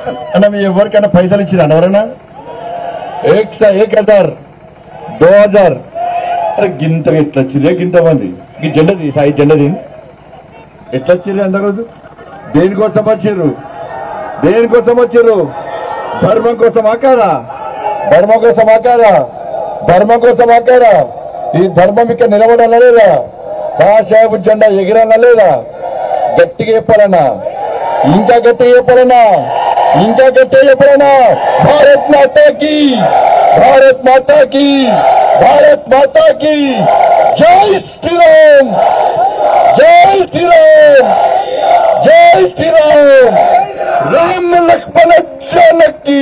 అన్న మీ ఎవరికైనా పైసలు ఇచ్చిన ఎవరైనా ఏక్ సా ఏక్ హజార్ దో హజార్ అరే గింత ఎట్లా వచ్చిరే గింత మంది ఈ జెండది సాయి జెండది ఎట్లా వచ్చిర్రు అంత రోజు దేనికోసం వచ్చిర్రు దేనికోసం వచ్చిర్రు ధర్మం కోసం ఆకారా ధర్మం కోసం ఆకారా ధర్మం కోసం ఆకారా ఈ ధర్మం ఇక్కడ నిలబడాలా లేదా కాషాయపు జెండా ఎగిరాలా లేదా గట్టిగా చెప్పాలన్నా ఇంకా గట్టిగా చెప్పాలన్నా ఇంకా గట్టిగా చెప్పాలన్నా భారత్ మాతాకి భారత్ మాతాకి భారత్ మాతాకి జై శ్రీరామ్ జై శ్రీరామ్ జై శ్రీరామ్ రామ లక్ష్మణ జానకి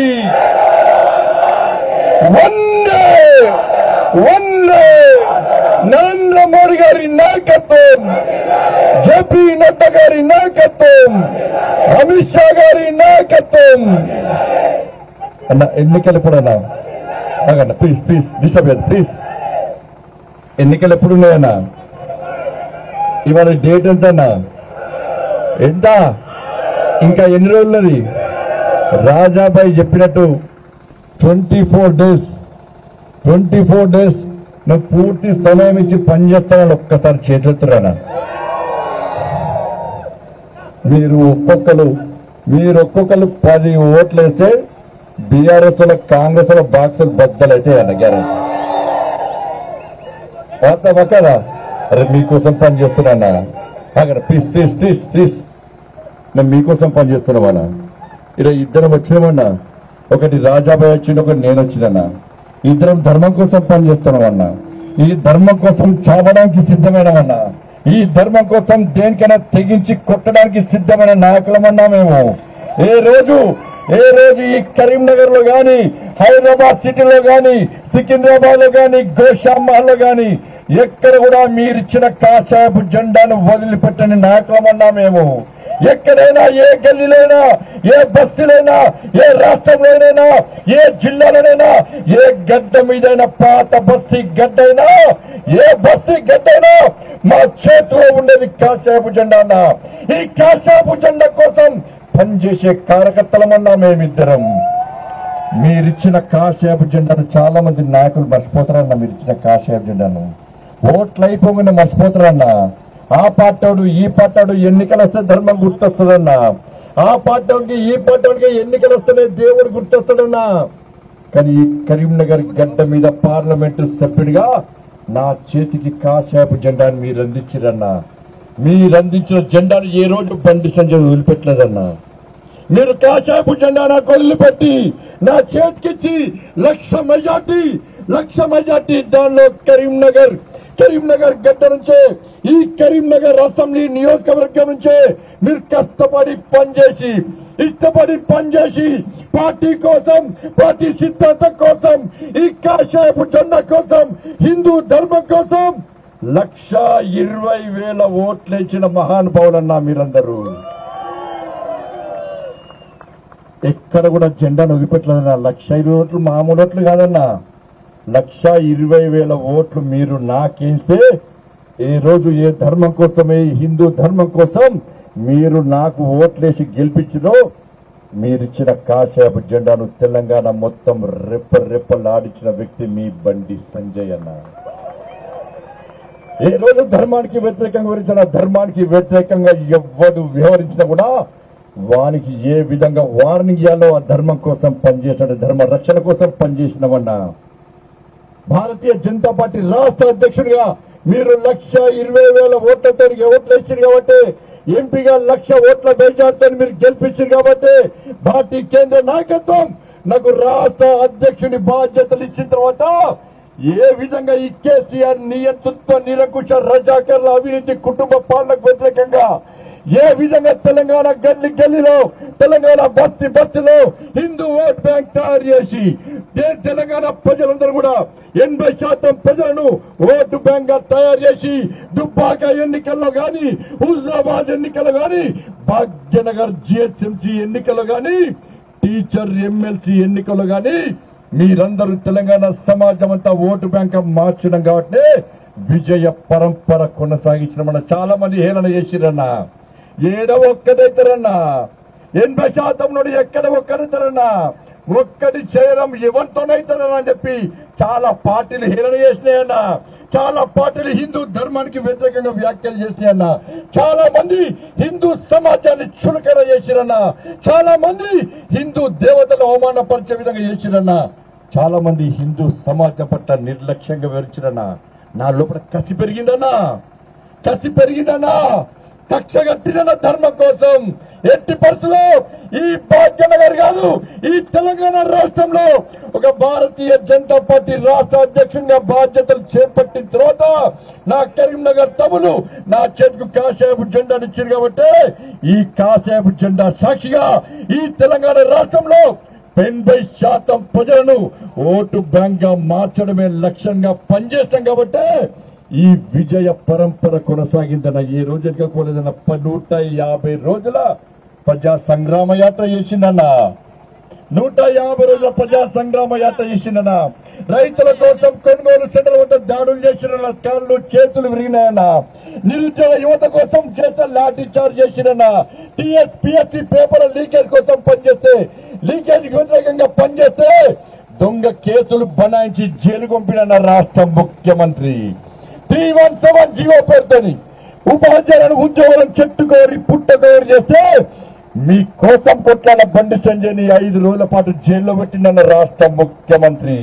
వందే వందే నరేంద్ర మోడీ గారి నాయకత్వం జేపీ నడ్డా గారి నాయకత్వం అమిత్ షా గారి నాయకత్వం అన్న ఎన్నికలు ఎప్పుడన్నా ఆగన్న ప్లీజ్ ప్లీజ్ డిస్టర్బ్ చేయదు ప్లీజ్ ఎన్నికలు ఎప్పుడు ఉన్నాయన్నా ఇవాళ డేట్ ఎంత అన్నా ఎంత ఇంకా ఎన్ని రోజులది రాజాబాయి చెప్పినట్టు twenty four days twenty four days నువ్వు పూర్తి సమయం ఇచ్చి పనిచేస్తానని ఒక్కసారి చేతురానా మీరు ఒక్కొక్కరు మీరు ఒక్కొక్కరు పది ఓట్లు వేస్తే బీఆర్ఎస్ లో కాంగ్రెస్ లో బాక్సులు బద్దలైతే అన్న గ్యారెంటీ వాస్తవా కదా అరే మీకోసం పని చేస్తున్నా అక్కడ ప్లీజ్ ప్లీజ్ ప్లీజ్ ప్లీజ్ నేను మీకోసం పని చేస్తున్నామన్నా ఇలా ఇద్దరం వచ్చినామన్నా ఒకటి రాజాబాయ్ వచ్చిండు ఒకటి నేను వచ్చినన్నా ఇద్దరం ధర్మం కోసం పని చేస్తున్నామన్నా ఈ ధర్మం కోసం చావడానికి సిద్ధమైనవన్నా ఈ ధర్మం కోసం దేనికైనా తెగించి కొట్టడానికి సిద్ధమైన నాయకులమన్నా మేము ఏ రోజు ఏ రోజు ఈ కరీంనగర్ లో గాని హైదరాబాద్ సిటీలో గాని సికింద్రాబాద్ లో గాని గోషామహల్లో గాని ఎక్కడ కూడా మీరిచ్చిన కాషాయపు జెండాను వదిలిపెట్టని నాయకులమన్నా మేము ఎక్కడైనా ఏ గల్లీలైనా ఏ బస్తీలైనా ఏ రాష్ట్రంలోనైనా ఏ జిల్లాలోనైనా ఏ గడ్డ మీదైనా పాత బస్తీ గడ్డైనా ఏ బస్తీ గడ్డైనా మా చేతిలో ఉండేది కాషాయపు జెండా అన్న ఈ కాషాయపు జెండా కోసం పనిచేసే కార్యకర్తలమన్నా మేమిద్దరం మీరిచ్చిన కాషాయపు జెండాను చాలా మంది నాయకులు మర్చిపోతారన్న మీరు ఇచ్చిన కాషాయపు జెండాను ఓట్లు అయిపోగానే మర్చిపోతారన్న ఆ పార్టీడు ఈ పార్టీడు ఎన్నికలు వస్తే ధర్మం గుర్తొస్తుందన్న ఆ పార్టీకి ఈ పార్టీకి ఎన్నికలు వస్తేనే దేవుడు గుర్తొస్తాడన్నా కానీ ఈ కరీంనగర్ గడ్డ మీద పార్లమెంటు సభ్యుడిగా నా చేతికి కాషాయపు జెండాను మీరు అందించారన్నా మీరు అందించిన జెండాను ఏ రోజు బండి సంజయ్ వదిలిపెట్టలేదన్నా మీరు కాషాయపు జెండా నాకు వదిలిపెట్టి నా చేతికిచ్చి లక్ష మెజార్టీ లక్ష మెజార్టీ దానిలో కరీంనగర్ కరీంనగర్ గడ్డ నుంచే ఈ కరీంనగర్ అసెంబ్లీ నియోజకవర్గం నుంచే మీరు కష్టపడి పనిచేసి ఇష్టపడి పనిచేసి పార్టీ కోసం పార్టీ సిద్ధాంతం కోసం ఈ కాషాయపు జెండా కోసం హిందూ ధర్మం కోసం లక్ష ఇరవై వేల ఓట్లు ఇచ్చిన మహానుభావులన్నా మీరందరూ ఎక్కడ కూడా జెండాను వదిలిపెట్టలేదన్నా లక్ష ఇరవై ఓట్లు మామూలు ఓట్లు కాదన్నా లక్ష ఇరవై వేల ఓట్లు మీరు నాకేస్తే ఏ రోజు ఏ ధర్మం కోసమే ఈ హిందూ ధర్మం కోసం మీరు నాకు ఓట్లేసి గెలిపించినో మీరిచ్చిన కాషాయపు జెండాను తెలంగాణ మొత్తం రెప్ప రెప్పలాడించిన వ్యక్తి మీ బండి సంజయ్ అన్న ఏ రోజు ధర్మానికి వ్యతిరేకంగా వివరించిన ధర్మానికి వ్యతిరేకంగా ఎవ్వడు వ్యవహరించినా కూడా వానికి ఏ విధంగా వార్నింగ్ ఇవ్వాలో ఆ ధర్మం కోసం పనిచేసాడు ధర్మ రక్షణ కోసం పనిచేసినవన్నా భారతీయ జనతా పార్టీ రాష్ట్ర అధ్యక్షుడిగా మీరు లక్ష ఇరవై వేల ఓట్లతో ఓట్లు ఇచ్చారు కాబట్టి ఎంపీగా లక్ష ఓట్ల మెజార్టీతో మీరు గెలిపించారు కాబట్టి పార్టీ కేంద్ర నాయకత్వం నాకు రాష్ట్ర అధ్యక్షుని బాధ్యతలు ఇచ్చిన తర్వాత ఏ విధంగా ఈ కేసీఆర్ నియంతృత్వ నిరంకుశ రజాకర్ల అవినీతి కుటుంబ పాలనకు వ్యతిరేకంగా ఏ విధంగా తెలంగాణ గల్లి గల్లీలో తెలంగాణ బస్తి బస్తిలో హిందూ ఓట్ బ్యాంక్ తయారు చేసి దే- తెలంగాణ ప్రజలందరూ కూడా ఎనభై శాతం ప్రజలను ఓటు బ్యాంక్ గా తయారు చేసి దుబ్బాక ఎన్నికల్లో గాని హుజరాబాద్ ఎన్నికల్లో గాని భాగ్యనగర్ జిహెచ్ఎంసీ ఎన్నికల్లో గాని టీచర్ ఎమ్మెల్సీ ఎన్నికల్లో గాని మీరందరూ తెలంగాణ సమాజం అంతా ఓటు బ్యాంక్ మార్చడం కాబట్టి విజయ పరంపర కొనసాగించిన మన చాలా మంది హేళన చేసిరన్నా ఏడో ఒక్కదైతారన్నా ఎనభై శాతం నుండి ఎక్కడ ఒక్కరిద్దరన్నా ఒక్కటి చేయడం ఎవరితోనైతుందని అని చెప్పి చాలా పార్టీలు హేళన చేసినాయన్న చాలా పార్టీలు హిందూ ధర్మానికి వ్యతిరేకంగా వ్యాఖ్యలు చేసినాయన్న చాలా మంది హిందూ సమాజాన్ని చులకన చేసిరన్న చాలా మంది హిందూ దేవతలు అవమానపరిచే విధంగా చేసిరన్న చాలా మంది హిందూ సమాజం పట్ల నిర్లక్ష్యంగా వివరించిరన్న నా లోపల కసి పెరిగిందన్నా కసి పెరిగిందన్నా కక్ష కట్టిన ధర్మం కోసం ఎట్టి పరిస్థితుల్లో ఈ భాగ్యనగర్ కాదు ఈ తెలంగాణ రాష్ట్రంలో ఒక భారతీయ జనతా పార్టీ రాష్ట్ర అధ్యక్షునిగా బాధ్యతలు చేపట్టిన తర్వాత నా కరీంనగర్ తమ్ములు నా చేతికి కాషాయపు జెండాని ఇచ్చారు కాబట్టి ఈ కాషాయపు జెండా సాక్షిగా ఈ తెలంగాణ రాష్ట్రంలో ఎనభై శాతం ప్రజలను ఓటు బ్యాంక్ గా మార్చడమే లక్ష్యంగా పనిచేస్తాం కాబట్టి ఈ విజయ పరంపర కొనసాగిందన్న ఏ రోజు ఎక్కకపోలేదన్న ప- నూట యాభై రోజుల ప్రజా సంగ్రామ యాత్ర చేసిందన్న నూట యాభై రోజుల ప్రజా సంగ్రామ యాత్ర చేసిందన్న రైతుల కోసం కొనుగోలు సెంటర్ వద్ద దాడులు చేసిన కాళ్ళు చేతులు విరిగినాయన్న నిరుద్యోగ యువత కోసం చేసిన లాఠీ చార్జ్ చేసిరన్న టీఎస్ పిఎస్సి పేపర్ లీకేజ్ కోసం పనిచేస్తే లీకేజ్ వ్యతిరేకంగా పనిచేస్తే దొంగ కేసులు బనాయించి జైలు పంపిన రాష్ట్ర ముఖ్యమంత్రి త్రీ వన్ సెవెన్ జీవో పేరుతోని ఉపాధ్యాయులను ఉద్యోగులను చెట్టుకోరి పుట్టకోరి చేస్తే మీ కోసం కొట్లాడ బండి సంజయ్ని ఐదు రోజుల పాటు జైల్లో పెట్టిందన్న రాష్ట్ర ముఖ్యమంత్రి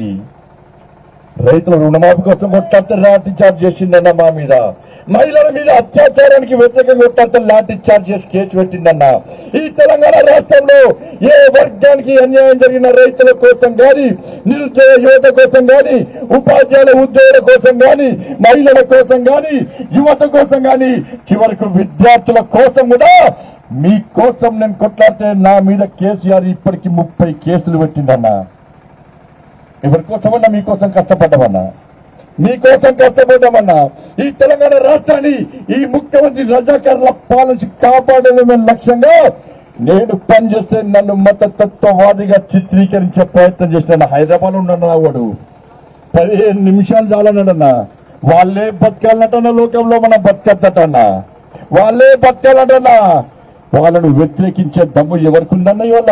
రైతుల రుణమాఫీ కోసం కొట్లాడితే లాఠీ చార్జ్ చేసిందన్న మా మీద మహిళల మీద అత్యాచారానికి వ్యతిరేకంగా కొట్లాడితే లాఠీ చార్జ్ చేసి కేసు పెట్టిందన్న ఈ తెలంగాణ రాష్ట్రంలో ఏ వర్గానికి అన్యాయం జరిగిన రైతుల కోసం గాని నిరుద్యోగ యువత కోసం గాని ఉపాధ్యాయుల ఉద్యోగుల కోసం గాని మహిళల కోసం గాని యువత కోసం గాని చివరకు విద్యార్థుల కోసం కూడా మీ కోసం నేను కొట్లాడితే నా మీద కేసీఆర్ ఇప్పటికి ముప్పై కేసులు పెట్టిందన్నా ఎవరి కోసమన్నా మీకోసం కష్టపడ్డామన్నా మీకోసం కష్టపడ్డామన్నా ఈ తెలంగాణ రాష్ట్రాన్ని ఈ ముఖ్యమంత్రి రజాకర్ల పాలన కాపాడడమే లక్ష్యంగా నేను పనిచేస్తే నన్ను మతతత్వవాదిగా చిత్రీకరించే ప్రయత్నం చేసిన హైదరాబాద్ ఉన్న వాడు పదిహేను నిమిషాలు చాలన్నాడన్నా వాళ్ళే బతకాలన్నటన్నా లోకంలో మనం బతకద్దటన్నా వాళ్ళే బతకాలంటన్నా వాళ్ళను వ్యతిరేకించే దమ్ము ఎవరికి ఉందన్న ఇవాళ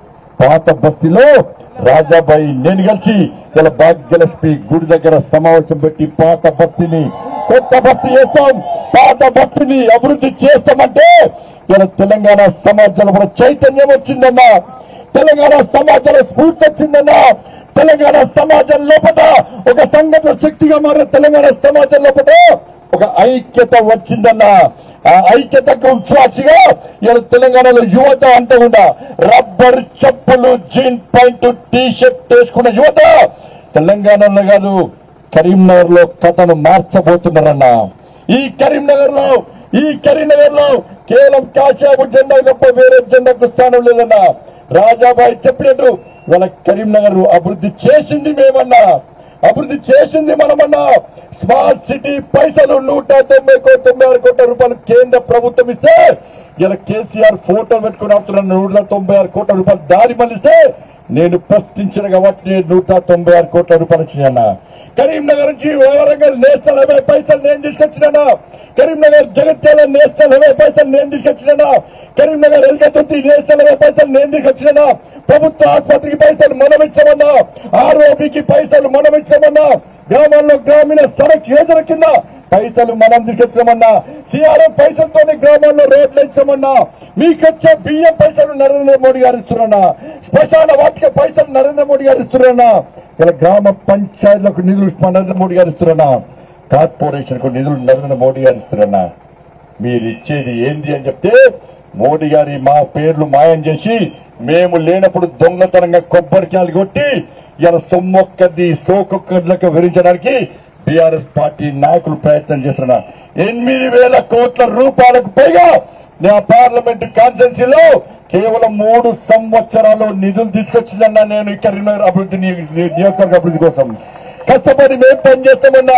పాత బస్తీలో రాజాబాయి నేను కలిసి ఇలా భాగ్యలక్ష్మి గుడి దగ్గర సమావేశం పెట్టి పాత బస్తీని కొత్త బస్తీ చేస్తాం పాత బస్తీని అభివృద్ధి చేస్తామంటే ఇలా తెలంగాణ సమాజంలో కూడా చైతన్యం వచ్చిందన్నా తెలంగాణ సమాజంలో స్ఫూర్తి వచ్చిందన్నా తెలంగాణ సమాజం లోపల ఒక సంఘటన శక్తిగా మారిన తెలంగాణ సమాజం లోపల ఒక ఐక్యత వచ్చిందన్న ఆ ఐక్యతకు సాక్షిగా ఇలా తెలంగాణలో యువత అంటకుండా రబ్బర్ చెప్పులు జీన్ ప్యాంటు టీ షర్ట్ వేసుకున్న యువత తెలంగాణలో కాదు కరీంనగర్ లో కథను మార్చబోతున్నారన్న ఈ కరీంనగర్ లో ఈ కరీంనగర్ లో కేవలం కాశాపు జెండా తప్ప వేరే జెండాకు స్థానం లేదన్న రాజాబాయి చెప్పినట్టు వాళ్ళ కరీంనగర్ అభివృద్ధి చేసింది మేమన్నా అభివృద్ధి చేసింది మనమన్నా స్మార్ట్ సిటీ పైసలు నూట తొంభై కోట్ల తొంభై ఆరు కోట్ల రూపాయలు కేంద్ర ప్రభుత్వం ఇస్తే ఇలా కేసీఆర్ ఫోటో పెట్టుకుని ఆపుతున్న నూట తొంభై ఆరు కోట్ల రూపాయలు దారి మళ్ళిస్తే నేను ప్రశ్నించిన కాబట్టి నూట తొంభై ఆరు కోట్ల రూపాయలు వచ్చినాయన్న కరీంనగర్ నుంచి వరంగల్ నేషనల్ హైవే పైసలు నేను తీసుకొచ్చినా కరీంనగర్ జగత్యాల నేషనల్ హైవే పైసలు నేను తీసుకొచ్చినా కరీంనగర్ ఎల్కతుర్తి నేషనల్ హైవే పైసలు నేను తీసుకొచ్చినా ప్రభుత్వ ఆసుపత్రికి పైసలు మనం ఇచ్చామన్నా ఆర్ఓబికి పైసలు మనం ఇచ్చామన్నా గ్రామాల్లో గ్రామీణ సడక్ యోజన కింద పైసలు మనం తీసుకొచ్చామన్నా సిఆర్ఎం పైసలతోనే గ్రామాల్లో రోడ్లు ఇచ్చామన్నా మీకొచ్చే బియ్యం పైసలు నరేంద్ర మోడీ గారు ఇస్తున్నా శ్మశాన వాటిక పైసలు నరేంద్ర మోడీ గారు ఇస్తున్నా ఇలా గ్రామ పంచాయతీలకు నిధులు నరేంద్ర మోడీ గారు ఇస్తున్నా కార్పొరేషన్ కు నిధులు నరేంద్ర మోడీ గారు ఇస్తున్నా మీరు ఇచ్చేది ఏంది అని చెప్తే మోడీ గారి మా పేర్లు మాయం చేసి మేము లేనప్పుడు దొంగతనంగా కొబ్బరికాయలు కొట్టి ఇలా సొమ్మొక్కది సోకొక్కర్లకు వివరించడానికి బీఆర్ఎస్ పార్టీ నాయకులు ప్రయత్నం చేస్తున్నారు ఎనిమిది వేల కోట్ల రూపాయలకు పైగా నా పార్లమెంట్ కాన్స్టెన్సీలో కేవలం మూడు సంవత్సరాలు నిధులు తీసుకొచ్చిందన్నా నేను ఈ కరీంనగర్ అభివృద్ధి నియ- నియోజకవర్గ అభివృద్ధి కోసం కష్టపడి మేము పనిచేస్తామన్నా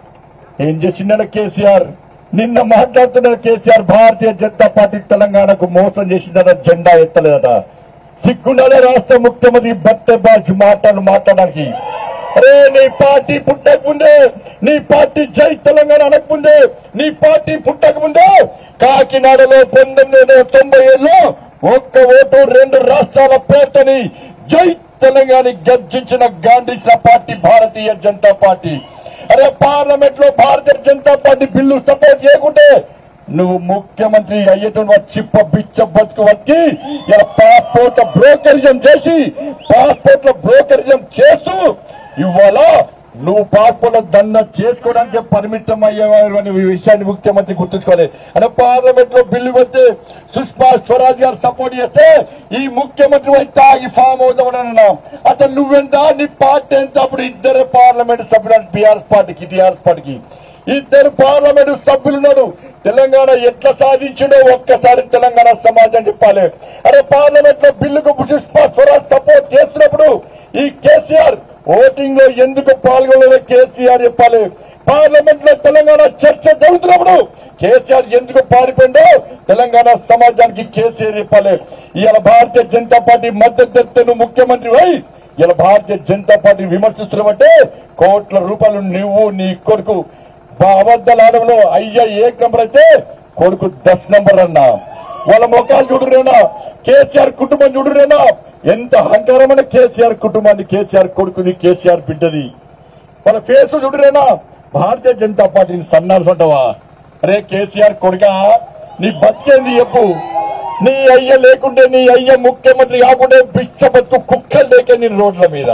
ఏం చేసిండ కేసీఆర్ నిన్న మాట్లాడుతున్న కేసీఆర్ భారతీయ జనతా పార్టీ తెలంగాణకు మోసం చేసిందట జెండా ఎత్తలేదట సిగ్గుండాలే రాష్ట్ర ముఖ్యమంత్రి బట్టె బాజీ మాటలు మాట్లాడడానికి అరే నీ పార్టీ పుట్టక ముందే నీ పార్టీ జై తెలంగాణ అనకముందే నీ పార్టీ పుట్టక ముందే కాకినాడలో పంతొమ్మిది వందల తొంభై ఏళ్ళు ఒక్క ఓటు రెండు రాష్ట్రాల పేరుతోని జై తెలంగాణ గర్జించిన గాంధీసిన పార్టీ భారతీయ జనతా పార్టీ అరే పార్లమెంట్ లో Bharatiya Janata Party bill support చేయకుంటే నువ్వు ముఖ్యమంత్రి అయ్యేటో చిప్ప బిచ్చ బతుకు వచ్చి ఇలా పాస్పోర్ట్ బ్రోకరిజం చేసి పాస్పోర్ట్ లో బ్రోకరిజం చేస్తూ ఇవాళ నువ్వు పాస్పోర్ట్ దండ చేసుకోవడానికి పరిమితం అయ్యేవారు అనే విషయాన్ని ముఖ్యమంత్రి గుర్తుంచుకోవాలి అంటే పార్లమెంట్ లో బిల్లు వస్తే సుష్మా స్వరాజ్ గారు సపోర్ట్ చేస్తే ఈ ముఖ్యమంత్రి పోయి తాగి ఫామ్ అవుతామని అసలు నువ్వెంత నీ పార్టీ ఎంత అప్పుడు ఇద్దరే పార్లమెంట్ సభ్యులు బీఆర్ఎస్ పార్టీకి టీఆర్ఎస్ పార్టీకి ఇద్దరు పార్లమెంట్ సభ్యులున్నారు తెలంగాణ ఎట్లా సాధించిండో ఒక్కసారి తెలంగాణ సమాజం చెప్పాలి అరే పార్లమెంట్ లో బిల్లుకు సుష్మా స్వరాజ్ సపోర్ట్ చేస్తున్నప్పుడు ఈ కేసీఆర్ ఓటింగ్ లో ఎందుకు పాల్గొనలేదో కేసీఆర్ చెప్పాలి పార్లమెంట్ లో తెలంగాణ చర్చ జరుగుతున్నప్పుడు కేసీఆర్ ఎందుకు పారిపోయిందో తెలంగాణ సమాజానికి కేసీఆర్ చెప్పాలి ఇవాళ భారతీయ జనతా పార్టీ మద్దతు ముఖ్యమంత్రి అయి ఇలా భారతీయ జనతా పార్టీ విమర్శిస్తున్నామంటే కోట్ల రూపాయలు నువ్వు నీ కొడుకు బా అబద్దాలు ఆడంలో అయ్య ఏ నంబర్ అయితే కొడుకు దశ నంబర్ అన్నా వాళ్ళ ముఖాలు చూడురేనా కేసీఆర్ కుటుంబం చూడురేనా ఎంత అహంకారమైన కేసీఆర్ కుటుంబాన్ని కేసీఆర్ కొడుకుది కేసీఆర్ బిడ్డది వాళ్ళ ఫేస్ చూడురేనా భారతీయ జనతా పార్టీని సన్నాల్సి ఉంటావా అరే కేసీఆర్ కొడుకా నీ బతికేంది చెప్పు నీ అయ్య లేకుంటే నీ అయ్య ముఖ్యమంత్రి కాకుంటే బిచ్చ బతుకు కుక్కలు లేకే నీ రోడ్ల మీద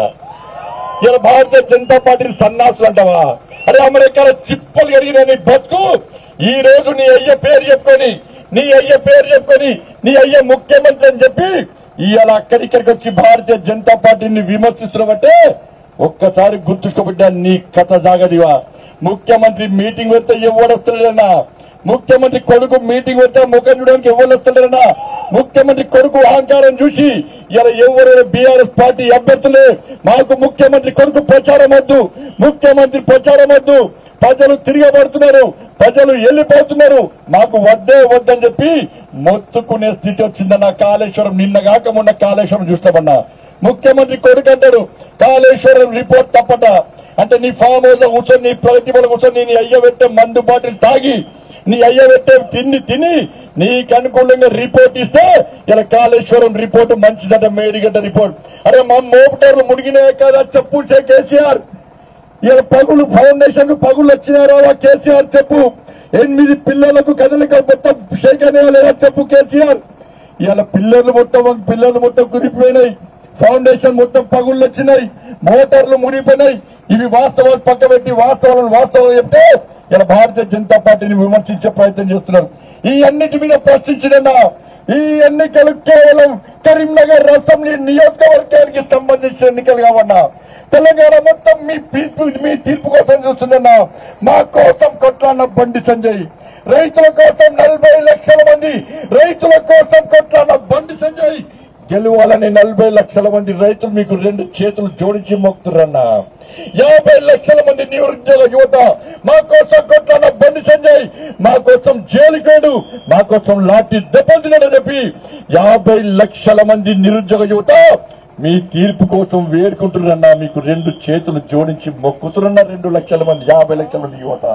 ఇలా భారతీయ జనతా పార్టీని సన్నాసులు అంటావా అరే అమెరికాలో చిప్పలు కడిగిన నీ బతుకు ఈ రోజు నీ అయ్య పేరు చెప్పుకొని నీ అయ్య పేరు చెప్పుకొని నీ అయ్య ముఖ్యమంత్రి అని చెప్పి ఇవాళ అక్కడిక్కడికి వచ్చి భారతీయ జనతా పార్టీని విమర్శిస్తున్నామంటే ఒక్కసారి గుర్తుంచుకోబడ్డా నీ కథ జాగదివా ముఖ్యమంత్రి మీటింగ్ పెడితే ఎవడొస్తలేదన్నా ముఖ్యమంత్రి కొడుకు మీటింగ్ పెడితే ముఖం చూడడానికి ఎవరు వస్తలేరన్నా ముఖ్యమంత్రి కొడుకు అహంకారం చూసి ఇలా ఎవరు బీఆర్ఎస్ పార్టీ అభ్యర్థులే మాకు ముఖ్యమంత్రి కొడుకు ప్రచారం వద్దు ముఖ్యమంత్రి ప్రచారం వద్దు ప్రజలు తిరగబడుతున్నారు ప్రజలు వెళ్ళిపోతున్నారు మాకు వద్దే వద్దని చెప్పి మొత్తుకునే స్థితి వచ్చిందన్న కాళేశ్వరం నిన్నగాక మొన్న కాళేశ్వరం చూస్తామన్నా ముఖ్యమంత్రి కొడుకు అంటాడు కాళేశ్వరం రిపోర్ట్ తప్పట అంటే నీ ఫామ్ హౌస్ లో కూర్చొని నీ ప్రగతిలో కూర్చొని నీ అయ్య పెట్టే మందు బాటిల్ తాగి నీ అయ్య పెట్టే తిండి తిని నీకు అనుకూలంగా రిపోర్ట్ ఇస్తే ఇలా కాళేశ్వరం రిపోర్ట్ మంచిదట మేడిగడ్డ రిపోర్ట్ అరే మా మోపుటర్లు మునిగినాయి కదా చెప్పు చే కేసీఆర్ ఇలా పగులు ఫౌండేషన్ పగులు వచ్చినారా కేసీఆర్ చెప్పు ఎనిమిది పిల్లలకు కదలిక మొత్తం షేక్ లేదా చెప్పు కేసీఆర్ ఇవాళ పిల్లలు మొత్తం పిల్లలు మొత్తం కుదిరిపోయినాయి ఫౌండేషన్ మొత్తం పగుళ్ళు వచ్చినాయి మోటార్లు మునిగిపోయినాయి ఇవి వాస్తవాలు పక్క పెట్టి వాస్తవాలను వాస్తవాలు చెప్తే ఇలా భారతీయ జనతా పార్టీని విమర్శించే ప్రయత్నం చేస్తున్నారు ఈ అన్నిటి మీద ప్రశ్నించిన ఈ ఎన్నికలు కేవలం కరీంనగర్ అసెంబ్లీ నియోజకవర్గానికి సంబంధించిన ఎన్నికలు కావన్నా తెలంగాణ మొత్తం మీ తీర్పు మీ తీర్పు కోసం చూస్తున్నా మా కోసం కొట్లాడిన బండి సంజయ్ రైతుల కోసం నలభై లక్షల మంది రైతుల కోసం కొట్లాడిన బండి సంజయ్ గెలవాలని నలభై లక్షల మంది రైతులు మీకు రెండు చేతులు జోడించి మొక్కుతురన్నా యాభై లక్షల మంది నిరుద్యోగ యువత మా కోసం కొట్లాడిన బండి సంజయ్ మా కోసం జైలుకేడు మా కోసం లాఠీ దెబ్బతినని చెప్పి యాభై లక్షల మంది నిరుద్యోగ యువత మీ తీర్పు కోసం వేడుకుంటున్నా మీకు రెండు చేతులు జోడించి మొక్కుతున్న రెండు లక్షల మంది యాభై లక్షల మంది యువత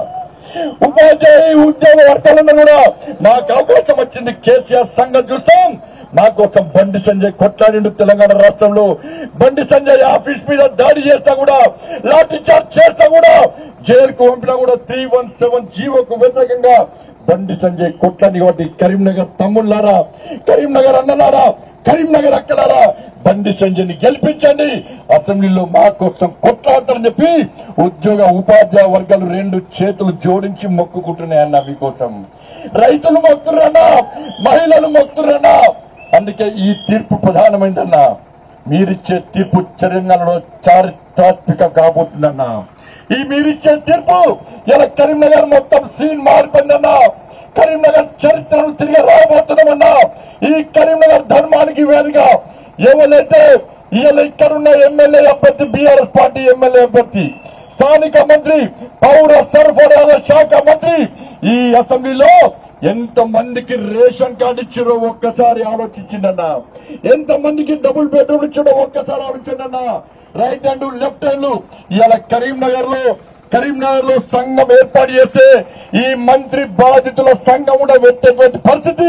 ఉపాధ్యాయ ఉద్యోగ వర్గాలను కూడా మాకు అవకాశం వచ్చింది కేసీఆర్ సంఘం చూస్తాం మా కోసం బండి సంజయ్ కొట్లాడిండు తెలంగాణ రాష్ట్రంలో బండి సంజయ్ ఆఫీస్ మీద దాడి చేస్తా కూడా లాఠీ చార్జ్ చేస్తా కూడా జైలుకు పంపినా కూడా త్రీ వన్ సెవెన్ జీవోకు వ్యతిరేకంగా బండి సంజయ్ కొట్లాడి కాబట్టి కరీంనగర్ తమ్ముళ్ళారా కరీంనగర్ అన్నలారా కరీంనగర్ అక్కడారా బండి సంజయ్ని గెలిపించండి అసెంబ్లీలో మా కోసం కొట్లాడతారని చెప్పి ఉద్యోగ ఉపాధ్యాయ వర్గాలు రెండు చేతులు జోడించి మొక్కుకుంటున్నాయన్న మీకోసం రైతులు మొక్కుతురన్నా మహిళలు మొక్కుతురన్నా అందుకే ఈ తీర్పు ప్రధానమైందన్నా మీరిచ్చే తీర్పు తెలంగాణలో చారిత్రాత్మక కాబోతుందన్నా ఈ మీరిచ్చే తీర్పు ఇలా కరీంనగర్ మొత్తం సీన్ మారిపోయిందన్నా కరీంనగర్ చరిత్రను తిరిగి రాబోతున్నామన్నా ఈ కరీంనగర్ ధర్మానికి వేదిక ఎవరైతే ఇవాళ ఇక్కడున్న ఎమ్మెల్యే అభ్యర్థి బీఆర్ఎస్ పార్టీ ఎమ్మెల్యే అభ్యర్థి స్థానిక మంత్రి పౌర సరఫరాల శాఖ మంత్రి ఈ అసెంబ్లీలో ఎంత మందికి రేషన్ కార్డు ఇచ్చారో ఒక్కసారి ఆలోచించిందన్నా ఎంత మందికి డబుల్ బెడ్రూమ్ ఇచ్చారో ఒక్కసారి ఆలోచించండి రైట్ హ్యాండ్ లెఫ్ట్ హ్యాండ్ ఇవాళ కరీంనగర్ లో కరీంనగర్ లో సంఘం ఏర్పాటు చేస్తే ఈ మంత్రి బాధితుల సంఘం కూడా పెట్టేటువంటి పరిస్థితి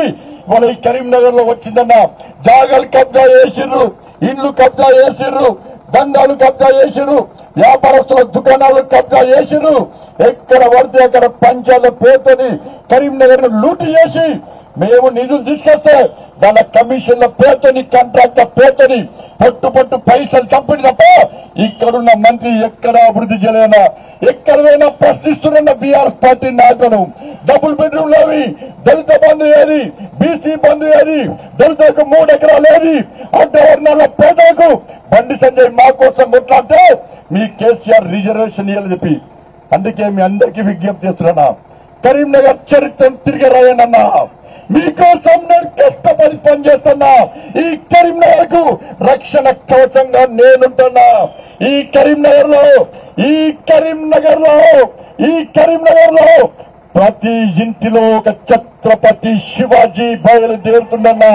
మన ఈ కరీంనగర్ లో వచ్చిందన్న జాగాలు కబ్జా చేసిర్రు ఇండ్లు కబ్జా చేసిర్రు దండాలు కబ్జా చేసిర్రు వ్యాపారస్తుల దుకాణాలు కబ్జా చేసిర్రు ఎక్కడ పడితే అక్కడ పంచాల పేరుతోని కరీంనగర్ ను లూటు చేసి మేము నిధులు తీసుకొస్తే దాని కమిషన్ల పేరుతోని కాంట్రాక్ట్ల పేరుతోని పట్టు పట్టు పైసలు చంపిడి తప్ప ఇక్కడున్న మంత్రి ఎక్కడ అభివృద్ధి చేయలేనా ఎక్కడ పోయినా ప్రశ్నిస్తున్న బీఆర్ఎస్ పార్టీ నాయకులు డబుల్ బెడ్రూమ్ లేవి దళిత బంధు ఏది బీసీ బంధు ఏది దళితులకు మూడు ఎకరాలు ఏది అడ్డవర్ణాల పేదలకు బండి సంజయ్ మా కోసం కొట్లాడితే మీ కేసీఆర్ రిజర్వేషన్ ఇవ్వాలని చెప్పి అందుకే మీ అందరికీ విజ్ఞప్తి చేస్తున్నా కరీంనగర్ చరిత్రను తిరిగి రాయనన్నా మీకోసం నేను కష్టపడి పనిచేస్తున్నా ఈ కరీంనగర్ కు రక్షణ కవచంగా నేనుంటున్నా ఈ కరీంనగర్ లో ఈ కరీంనగర్ లో ఈ కరీంనగర్ లో ప్రతి ఇంటిలో ఒక ఛత్రపతి శివాజీ బయలుదేరుతుందన్నా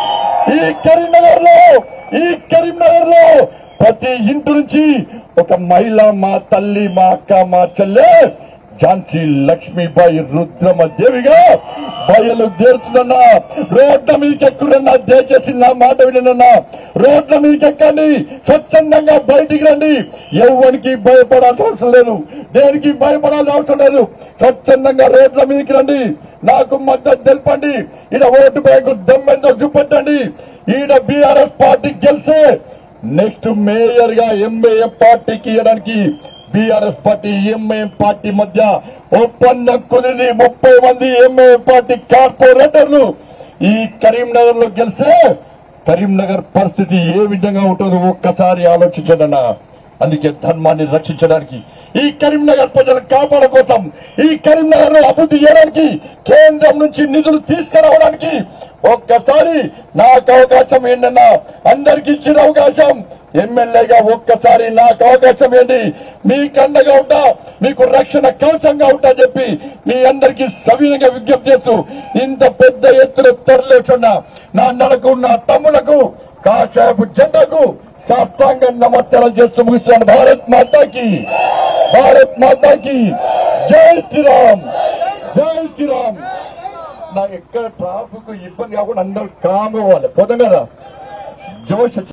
ఈ కరీంనగర్ లో ఈ కరీంనగర్ లో ప్రతి ఇంటి నుంచి ఒక మహిళ మా తల్లి మా అక్క మా చెల్లె ఝాన్సీ లక్ష్మీబాయి రుద్రమ దేవిగా బయలుదేరుతుందన్నా రోడ్ల మీదకి ఎక్కురన్నా దయచేసి నా మాట వినన్నా రోడ్ల మీదకి ఎక్కండి స్వచ్ఛందంగా బయటికి రండి ఎవరికి భయపడాల్సిన అవసరం లేదు దేనికి భయపడాల్సిన అవసరం లేదు స్వచ్ఛందంగా రోడ్ల మీదకి రండి నాకు మద్దతు తెలపండి ఈడ ఓటు బ్యాంకు దమ్మెంతో చూపెట్టండి ఈడ బీఆర్ఎస్ పార్టీ గెలిస్తే నెక్స్ట్ మేయర్ గా ఎంఏఎం పార్టీకి ఇవ్వడానికి బీఆర్ఎస్ పార్టీ ఎంఐఎం పార్టీ మధ్య ఒప్పందం కుదిరి ముప్పై మంది ఎంఐఎం పార్టీ కార్పొరేటర్లు ఈ కరీంనగర్ లో గెలిస్తే కరీంనగర్ పరిస్థితి ఏ విధంగా ఉంటుందో ఒక్కసారి ఆలోచించడన్నా అందుకే ధర్మాన్ని రక్షించడానికి ఈ కరీంనగర్ ప్రజల కాపాడ కోసం ఈ కరీంనగర్ లో అభివృద్ధి చేయడానికి కేంద్రం నుంచి నిధులు తీసుకురావడానికి ఒక్కసారి నాకు అవకాశం ఏంటన్నా అందరికి ఇచ్చిన అవకాశం ఎమ్మెల్యేగా ఒక్కసారి నాకు అవకాశం ఏంటి మీకు అండగా ఉంటా మీకు రక్షణ కవచంగా ఉంటా చెప్పి మీ అందరికీ సవినంగా విజ్ఞప్తి చేస్తూ ఇంత పెద్ద ఎత్తున తరలేస్తున్నా నా అన్నలకు నా తమ్ములకు కాషాయపు జెండాకు సాష్టాంగ నమస్కారం చేస్తూ ముగిస్తున్నాను భారత్ మాతాకి భారత్ మాతాకి జై శ్రీరామ్ జై శ్రీరామ్ నాకు ఎక్కడ ట్రాఫిక్ ఇబ్బంది కాకుండా అందరూ కామ్ అవ్వాలి పోతాం కదా జోష్